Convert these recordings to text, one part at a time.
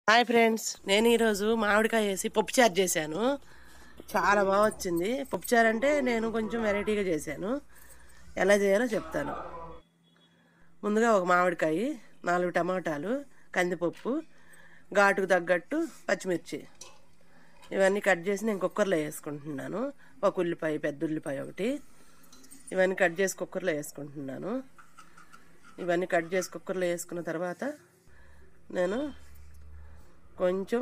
hi friends నేను ఈరోజు మామిడికాయ వేసి పప్పుచారు చేశాను చాలా బాగా వచ్చింది పప్పుచారు అంటే నేను కొంచెం వెరైటీగా చేశాను ఎలా చేయాలో చెప్తాను ముందుగా ఒక మామిడికాయ నాలుగు టమాటాలు కందిపప్పు ఘాటుకు తగ్గట్టు పచ్చిమిర్చి ఇవన్నీ కట్ చేసి నేను కుక్కర్లో వేసుకుంటున్నాను ఒక ఉల్లిపాయ పెద్ద ఉల్లిపాయ ఒకటి ఇవన్నీ కట్ చేసి కుక్కర్లో వేసుకుంటున్నాను ఇవన్నీ కట్ చేసి కుక్కర్లో వేసుకున్న తర్వాత నేను కొంచెం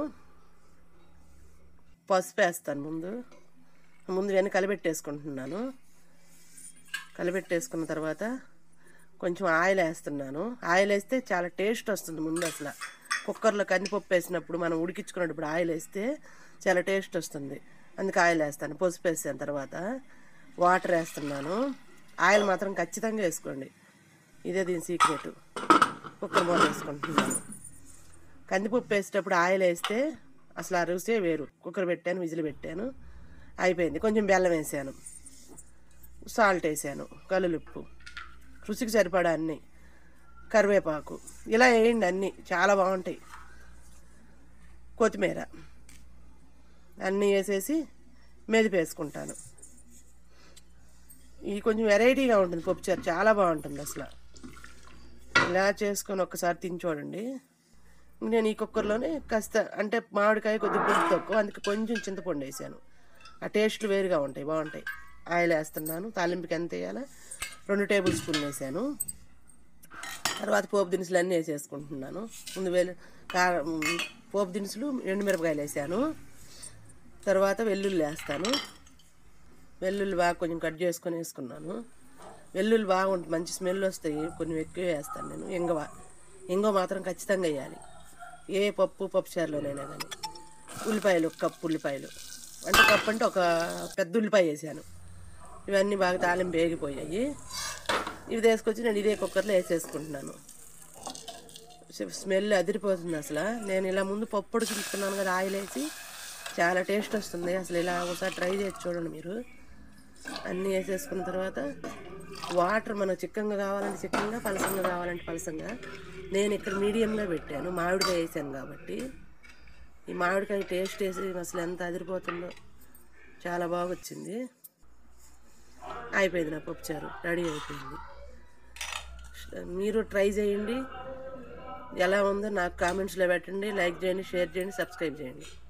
పసుపు వేస్తాను ముందు ముందు ఇవన్నీ కలిపెట్టేసుకుంటున్నాను కలిపెట్టేసుకున్న తర్వాత కొంచెం ఆయిల్ వేస్తున్నాను ఆయిల్ వేస్తే చాలా టేస్ట్ వస్తుంది ముందు అసలు కుక్కర్లో కందిపప్పు వేసినప్పుడు మనం ఉడికించుకున్నప్పుడు ఆయిల్ వేస్తే చాలా టేస్ట్ వస్తుంది అందుకే ఆయిల్ వేస్తాను పసుపు వేసాను తర్వాత వాటర్ వేస్తున్నాను ఆయిల్ మాత్రం ఖచ్చితంగా వేసుకోండి ఇదే దీని సీక్రెట్ కుక్కర్ మూత వేసుకుంటున్నాను కందిపప్పు వేసేటప్పుడు ఆయిల్ వేస్తే అసలు ఆ రుసే వేరు కుక్కర్ పెట్టాను విజిల్ పెట్టాను అయిపోయింది కొంచెం బెల్లం వేసాను సాల్ట్ వేసాను కల్లులుప్పు రుచికి సరిపడా అన్నీ కరివేపాకు ఇలా వేయండి అన్నీ చాలా బాగుంటాయి కొత్తిమీర అన్నీ వేసేసి మెదిపేసుకుంటాను ఇది కొంచెం వెరైటీగా ఉంటుంది పప్పుచారు చాలా బాగుంటుంది అసలు ఇలా చేసుకొని ఒక్కసారి తిని చూడండి నేను ఈ కుక్కర్లోనే కాస్త అంటే మామిడికాయ కొద్దిగా పులుపు తక్కువ అందుకే కొంచెం చింతపండు వేసాను ఆ టేస్ట్లు వేరుగా ఉంటాయి బాగుంటాయి ఆయిల్ వేస్తున్నాను తాలింపుకి ఎంత వేయాలో రెండు టేబుల్ స్పూన్లు వేసాను తర్వాత పోపు దినుసులు అన్నీ వేసేసుకుంటున్నాను ముందు వేలు కారం పోపు దినుసులు ఎండుమిరపకాయలు వేసాను తర్వాత వెల్లుల్లి వేస్తాను వెల్లుల్లి బాగా కొంచెం కట్ చేసుకొని వేసుకున్నాను వెల్లుల్లి బాగుంటుంది మంచి స్మెల్ వస్తాయి కొంచెం ఎక్కువ వేస్తాను నేను ఇంగవ ఇంగవ మాత్రం ఖచ్చితంగా వేయాలి ఏ పప్పు పప్పు చారులోనైనా కానీ ఉల్లిపాయలు ఒక కప్పు ఉల్లిపాయలు అంటే కప్పు అంటే ఒక పెద్ద ఉల్లిపాయ వేసాను ఇవన్నీ బాగా తాలింపు వేగిపోయాయి ఇవి తీసుకొచ్చి నేను ఇదే కుక్కర్లో వేసేసుకుంటున్నాను స్మెల్ అదిరిపోతుంది అసలు నేను ఇలా ముందు పప్పు ఉడికించుకున్నాను కదా ఆయిల్ వేసి చాలా టేస్ట్ వస్తుంది అసలు ఇలా ఒకసారి ట్రై చేసి చూడండి మీరు అన్నీ వేసేసుకున్న తర్వాత వాటర్ మనకు చిక్కంగా కావాలంటే చిక్కంగా పలసంగా కావాలంటే పలసంగా నేను ఇక్కడ మీడియంగా పెట్టాను మామిడికాయ వేసాను కాబట్టి ఈ మామిడికాయ టేస్ట్ వేసి అసలు ఎంత అదిరిపోతుందో చాలా బాగా వచ్చింది అయిపోయింది నా పప్పుచారు రెడీ అయిపోయింది మీరు ట్రై చేయండి ఎలా ఉందో నాకు కామెంట్స్లో పెట్టండి లైక్ చేయండి షేర్ చేయండి సబ్స్క్రైబ్ చేయండి